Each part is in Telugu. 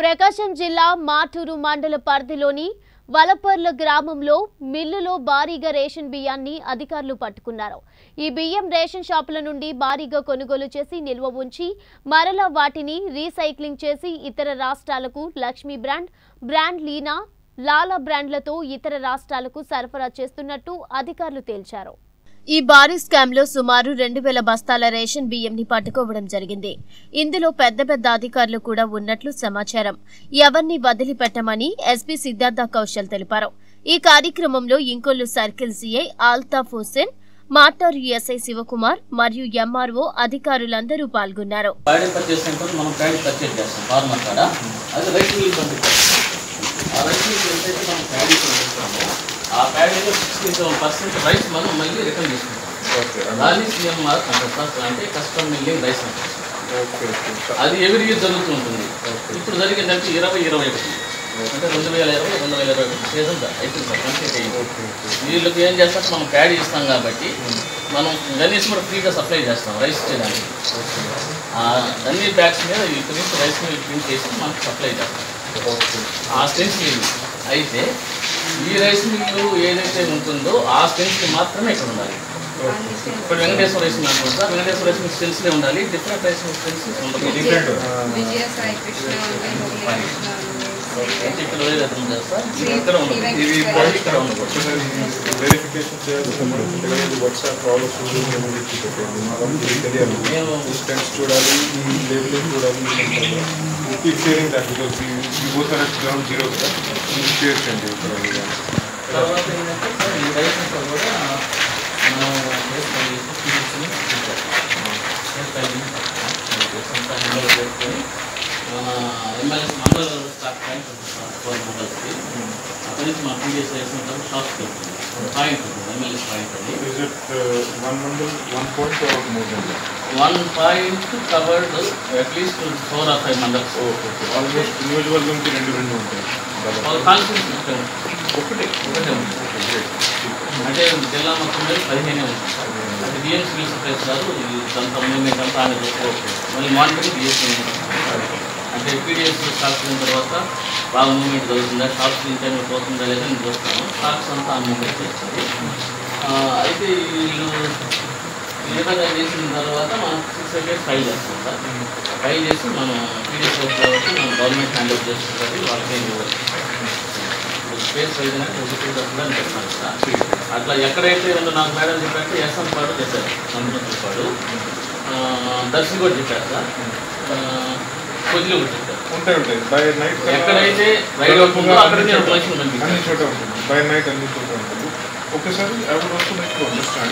ప్రకాశం జిల్లా మాటూరు మండల పరిధిలోని వలపర్ల గ్రామంలో మిల్లులో భారీగా రేషన్ బియ్యాన్ని అధికారులు పట్టుకున్నారు ఈ బియ్యం రేషన్ షాపుల నుండి భారీగా కొనుగోలు చేసి నిల్వ ఉంచి మరలా వాటిని రీసైక్లింగ్ చేసి ఇతర రాష్ట్రాలకు లక్ష్మీ బ్రాండ్ బ్రాండ్ లీనా లాలా బ్రాండ్లతో ఇతర రాష్ట్రాలకు సరఫరా చేస్తున్నట్టు అధికారులు తేల్చారు ఈ భారీ స్కామ్ లో సుమారు రెండు వేల బస్తాల రేషన్ బియ్యంని పట్టుకోవడం జరిగింది ఇందులో పెద్ద పెద్ద అధికారులు కూడా ఉన్నట్లు సమాచారం ఎవరిని వదిలిపెట్టమని ఎస్పీ సిద్ధార్థ కౌశల్ తెలిపారు ఈ కార్యక్రమంలో ఇంకొల్లు సర్కిల్ సీఐ ఆల్తాఫ్ హుస్సేన్ మాటారు ఎస్ఐ శివకుమార్ మరియు ఎంఆర్ఓ అధికారులందరూ పాల్గొన్నారు ప్యాడీ పర్చేస్ సెంటర్ మనం ప్యాడీ పర్చేస్ చేస్తాం ఫార్మర్ కాడ అది రైస్ మిల్ పంపిస్తాం ఆ రైస్ మిల్ ఎంతైతే మనం ప్యాడీ పంపిస్తామో ఆ ప్యాడీలో సిక్స్టీ సెవెన్ పర్సెంట్ రైస్ మనం మళ్ళీ రిటర్న్ చేసుకుంటాం ఓకే దాన్ని సీఎంఆర్ అంటే కస్టమ్ మిల్లింగ్ రైస్ అంటారు ఓకే ఓకే అది ఎవ్రీ ఇయర్ జరుగుతూ ఉంటుంది ఇప్పుడు జరిగిందంటే ఇరవై ఇరవై ఒకటి అంటే రెండు వేల ఇరవై రెండు వేల ఇరవై ఒకటి సీజన్ అయిపోయింది సార్ కంప్లీట్ అయ్యింది ఓకే ఓకే వీళ్ళకి ఏం చేస్తాం మనం ప్యాడీ ఇస్తాం కాబట్టి మనం గణేష్ కూడా ఫ్రీగా సప్లై చేస్తాం రైస్ చేయడానికి ఆ అన్ని బ్యాగ్స్ మీద ఇక్కడ నుంచి రైస్ మిల్ ప్రింట్ చేసి మనకు సప్లై చేస్తాం ఓకే ఆ స్టెన్సిల్ అయితే ఈ రైస్ మిల్లు ఏదైతే ఉంటుందో ఆ స్టెన్సిల్ మాత్రమే ఇక్కడ ఉండాలి ఇప్పుడు వెంకటేశ్వర రైస్ మిల్ అనుకుంటా వెంకటేశ్వర రైస్ మిల్ స్టెన్సిలే ఉండాలి డిఫరెంట్ రైస్ మిల్ స్టెన్సిల్స్ ఉండదు డిఫరెంట్ విజయ సాయి కృష్ణ ఉంది మురళీ కృష్ణ అయితే ఇక్కడ వేరే రకం చేస్తా ఇది ఇక్కడ ఉండదు ఇది ఇది ఇక్కడ ఉండకూడదు వెరిఫికేషన్ చేయాలి ఇది వాట్సాప్ కాల్ వస్తుంది తెలియాలి మేము డిస్టెన్స్ చూడాలి ఈ లేబులింగ్ చూడాలి కీప్ షేరింగ్ దట్ బికాస్ ఈ బోత్ ఆర్ గ్రౌండ్ జీరో కదా షేర్ చేయండి ఇక్కడ తర్వాత ఏంటంటే సార్ ఈ రైస్ అంతా కూడా మనం వేసుకొని తీసుకుని వేసుకొని మన ఎమ్మెల్యే మండల స్టాక్ పాయింట్ ఉంటుంది సార్ ఫోర్ మండల్స్కి అక్కడి నుంచి మన పీడిఎస్ రైస్ ఉంటాం షాప్కి వెళ్తుంది పాయింట్ ఉంటుంది ఎమ్మెల్యే పాయింట్ అని is it one mandal one point or more than one point covered at least four or five mandals okay almost individual నుంచి రెండు రెండు ఉంటాయి కాన్స్టిట్యూషన్ ఒకటే ఒకటే ఉంటుంది అంటే జిల్లా మొత్తం మీద పదిహేనే ఉంది అంటే డిఎంసీ సప్లైస్ కాదు ఇది అంత మూమెంట్ అంతా ఆయన చూసుకోవచ్చు మళ్ళీ మానిటరింగ్ డిఎస్సీ అంటే పీడిఎస్ స్టాక్స్ అయిన తర్వాత బాగా మూమెంట్ జరుగుతుందా షాప్స్ ఇంటైనా పోతుందా లేదా నేను చూస్తాను స్టాక్స్ అంతా ఆ మూమెంట్ చేస్తుంది ఆ, అయితే వీళ్ళు ఈ విధంగా చేసిన తర్వాత మనం సిక్స్ హండ్రెడ్ ఫైల్ చేస్తాం సార్ ఫైల్ చేసి మనం పీడిఎస్ కాబట్టి మనం గవర్నమెంట్ హ్యాండ్ ఓవర్ చేస్తుంది వాళ్ళకి ఏం ఇవ్వాలి స్పేస్ వైద్య అని చెప్తాను సార్ అట్లా ఎక్కడైతే రెండు నాకు మేడం చెప్పారంటే ఎస్ఎం పాడు చేశారు సంబంధించిన పాడు దర్శి కూడా చెప్పారు సార్ కొద్దిగా కూడా చెప్పారు ఉంటాయి ఉంటాయి బై నైట్ ఎక్కడైతే రైడ్ అవుతుందో అక్కడ నేను మనిషిని అన్ని పంపించాను చోట ఉంటుంది బై నైట్ అన్ని చోట ఉంటుంది ఒకసారి I would also like to understand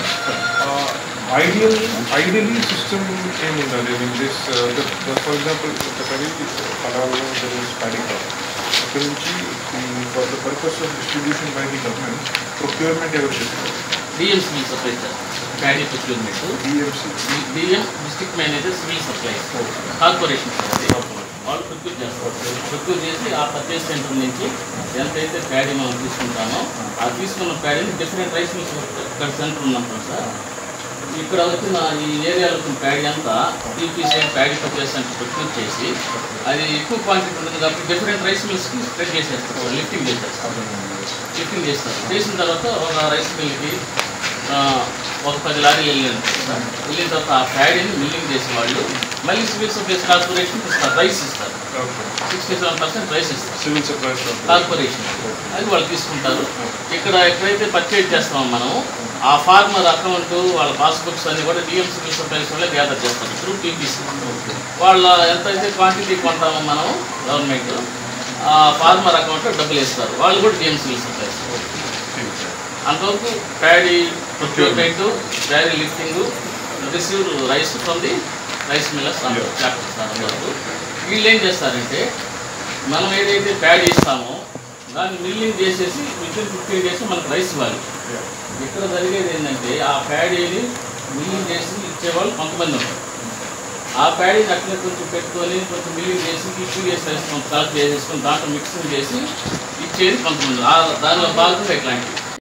ideal ideally system ఏమి ఉండాలి మీన్ దిస్ ఫర్ ఎగ్జాంపుల్ ఒకసారి పలాలో స్టడీ కాదు అక్కడ నుంచి for the purpose of distribution by the government procurement ఎవరు చేస్తారు DM civil supply sir paddy procurement DMC DM district manager civil supplies corporation వాళ్ళు ప్రొక్యూర్ చేస్తారు ప్రొక్యూర్ చేసి ఆ పర్చేస్ సెంటర్ నుంచి ఎంతైతే ప్యాడీ మనం తీసుకుంటామో ఆ తీసుకున్న ప్యాడీని డిఫరెంట్ రైస్ మిల్స్ ఇక్కడ సెంటర్ ఉన్నప్పుడు సార్ ఇక్కడ వచ్చిన ఈ ఏరియాలో వచ్చిన ప్యాడీ అంతా TPC paddy purchase centre procure చేసి అది ఎక్కువ క్వాంటిటీ ఉంటుంది కాబట్టి డిఫరెంట్ రైస్ మిల్స్కి స్ప్రెడ్ చేసేస్తారు లిఫ్టింగ్ చేసేస్తారు లిఫ్టింగ్ చేస్తారు చేసిన తర్వాత ఒక రైస్ మిల్కి ఆ, ఒక పది లారీలు వెళ్ళాను వెళ్ళిన తర్వాత ఆ ప్యాడీని మిల్లింగ్ చేసే వాళ్ళు మళ్ళీ సివిల్ సప్లైస్ కార్పొరేషన్కి ఇస్తారు రైస్ ఇస్తారు సిక్స్టీ సెవెన్ పర్సెంట్ రైస్ ఇస్తారు సివిల్ సప్లైస్ కార్పొరేషన్ అది వాళ్ళు తీసుకుంటారు ఇక్కడ ఎక్కడైతే పర్చేజ్ చేస్తామో మనం ఆ ఫార్మర్ అకౌంట్ వాళ్ళ పాస్బుక్స్ అన్ని కూడా డిఎం సివిల్ సప్లైస్ వల్ల గ్యాదర్ చేస్తారు త్రూ టీపీసీ వాళ్ళ ఎంతైతే క్వాంటిటీ కొంటామో మనం గవర్నమెంట్ ఆ ఫార్మర్ అకౌంట్లో డబ్బులు వేస్తారు వాళ్ళు కూడా డిఎం సివిల్ సప్లైస్ అంతవరకు paddy procurement paddy lifting receive rice from the rice millers అంతవరకు వీళ్ళు ఏం చేస్తారంటే మనం ఏదైతే ప్యాడీ ఇస్తామో దాన్ని మిల్లింగ్ చేసేసి వితిన్ ఫిఫ్టీన్ డేస్ మనకు రైస్ ఇవ్వాలి ఇక్కడ జరిగేది ఏంటంటే ఆ ప్యాడీని మిల్లింగ్ చేసి ఇచ్చేవాళ్ళు కొంతమంది ఉంటారు ఆ ప్యాడీని అట్లే కొంచెం పెట్టుకొని కొంచెం మిల్లింగ్ చేసి టూ డేస్ రైస్ కొంచెం కలెక్ట్ చేసేసుకొని దాంట్లో మిక్సింగ్ చేసి ఇచ్చేది కొంతమంది ఆ దానిలో భాగంగా ఇట్లాంటివి